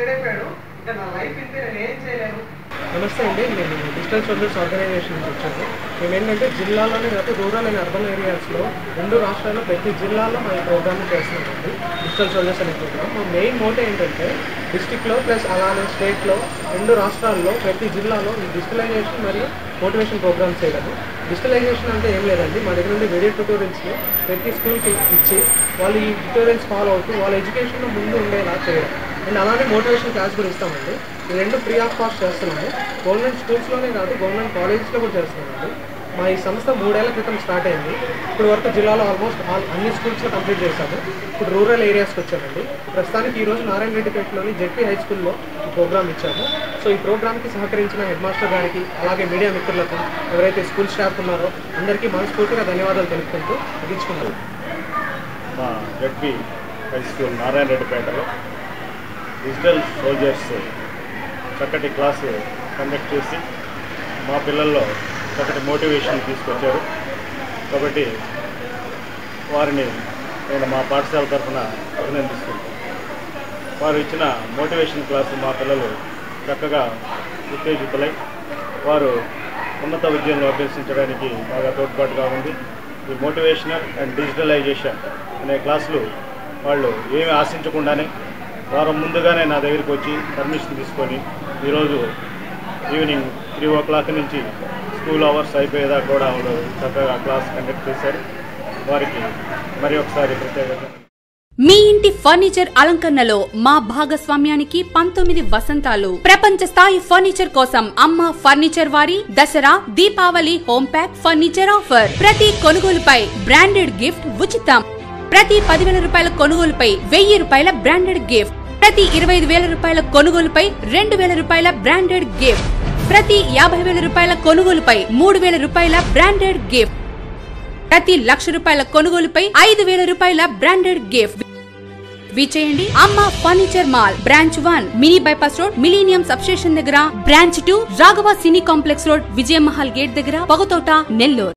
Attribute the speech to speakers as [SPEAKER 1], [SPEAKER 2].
[SPEAKER 1] decide అయిపోయాడు ఇంకా నా లైఫ్ ఇంతే నేను ఏం చేయలేను
[SPEAKER 2] నమస్తే అండి నేను డిజిటల్ సోల్జర్స్ ఆర్గనైజేషన్ నుంచి వచ్చాను మేము ఏంటంటే జిల్లాలోనే కాదు రూరల్ అండ్ అర్బన్ ఏరియాస్లో రెండు రాష్ట్రాల్లో ప్రతి జిల్లాలో మా ఈ ప్రోగ్రామ్ చేస్తున్నామండి డిజిటల్ సోల్జర్స్ అనే ప్రోగ్రామ్ మా మెయిన్ మోటో ఏంటంటే డిస్టిక్లో ప్లస్ అలానే స్టేట్లో రెండు రాష్ట్రాల్లో ప్రతి జిల్లాలో ఈ డిజిటలైజేషన్ మరియు మోటివేషన్ ప్రోగ్రామ్స్ చేయడము డిజిటలైజేషన్ అంటే ఏం లేదండి మా దగ్గర నుండి వీడియో ట్యూటోరియల్స్ని ప్రతి స్కూల్కి ఇచ్చి వాళ్ళు ఈ ట్యూటోరియల్స్ ఫాలో అవుతూ వాళ్ళ ఎడ్యుకేషన్లో ముందు ఉండేలా చేయడం అండ్ అలానే మోటివేషన్ క్లాస్ కూడా ఇస్తామండి ఈ రెండు ఫ్రీ ఆఫ్ కాస్ట్ చేస్తున్నాము గవర్నమెంట్ స్కూల్స్లోనే కాదు గవర్నమెంట్ కాలేజెస్లో కూడా చేస్తున్నామండి మా ఈ సంస్థ మూడేళ్ల క్రితం స్టార్ట్ అయింది ఇప్పుడు వరకు జిల్లాలో ఆల్మోస్ట్ ఆల్ అన్ని స్కూల్స్లో కంప్లీట్ చేశాము ఇప్పుడు రూరల్ ఏరియాస్కి వచ్చామండి ప్రస్తుతానికి ఈ రోజు నారాయణ రెడ్డిపేటలోని జెడ్పీ హై స్కూల్లో ఈ ప్రోగ్రామ్ ఇచ్చాము సో ఈ ప్రోగ్రామ్కి సహకరించిన హెడ్ మాస్టర్ గారికి అలాగే మీడియా మిత్రులకు ఎవరైతే స్కూల్ స్టాఫ్ ఉన్నారో అందరికీ మనస్ఫూర్తిగా ధన్యవాదాలు తెలుపుకుంటూ ముగించుకున్నాను
[SPEAKER 3] మా జడ్పీ హై స్కూల్ నారాయణ రెడ్డిపేటలో డిజిటల్ సోల్జర్స్ చక్కటి క్లాసు కండక్ట్ చేసి మా పిల్లల్లో చక్కటి మోటివేషన్ తీసుకొచ్చారు కాబట్టి వారిని నేను మా పాఠశాల తరఫున అభినందిస్తున్నాను వారు ఇచ్చిన మోటివేషన్ క్లాసు మా పిల్లలు చక్కగా ఉత్తేజితులై వారు ఉన్నత విద్యను అభ్యసించడానికి బాగా తోడ్పాటుగా ఉంది ఈ మోటివేషనల్ అండ్ డిజిటలైజేషన్ అనే క్లాసులు వాళ్ళు ఏమి ఆశించకుండానే వారం ముందుగానే నా దగ్గరికి వచ్చి పర్మిషన్ తీసుకొని ఈరోజు ఈవినింగ్ త్రీ ఓ క్లాక్ నుంచి స్కూల్ అవర్స్ అయిపోయేదాకా కూడా వాళ్ళు చక్కగా క్లాస్ కండక్ట్ చేశారు వారికి మరి ఒకసారి ప్రత్యేకంగా
[SPEAKER 4] మీ ఇంటి ఫర్నిచర్ అలంకరణలో మా భాగస్వామ్యానికి పంతొమ్మిది వసంతాలు ప్రపంచ స్థాయి ఫర్నిచర్ కోసం అమ్మ ఫర్నిచర్ వారి Dasara Deepavali home pack furniture offer ప్రతి కొనుగోలుపై బ్రాండెడ్ గిఫ్ట్ ఉచితం ప్రతి పదివేల రూపాయల కొనుగోలుపై వెయ్యి రూపాయల బ్రాండెడ్ గిఫ్ట్ ప్రతి ఇరవై ఐదు వేల రూపాయల కొనుగోలుపై రెండు వేల రూపాయల బ్రాండెడ్ గిఫ్ట్ ప్రతి యాభై వేల రూపాయల కొనుగోలుపై మూడు వేల రూపాయల బ్రాండెడ్ గిఫ్ట్ ప్రతి లక్ష రూపాయల కొనుగోలుపై ఐదు వేల రూపాయల బ్రాండెడ్ గిఫ్ట్ విచేయండి Amma furniture mall branch one mini bypass road millennium substation దగ్గర branch two Raghava cine complex road Vijaya Mahal gate దగ్గర పొగతోట నెల్లూరు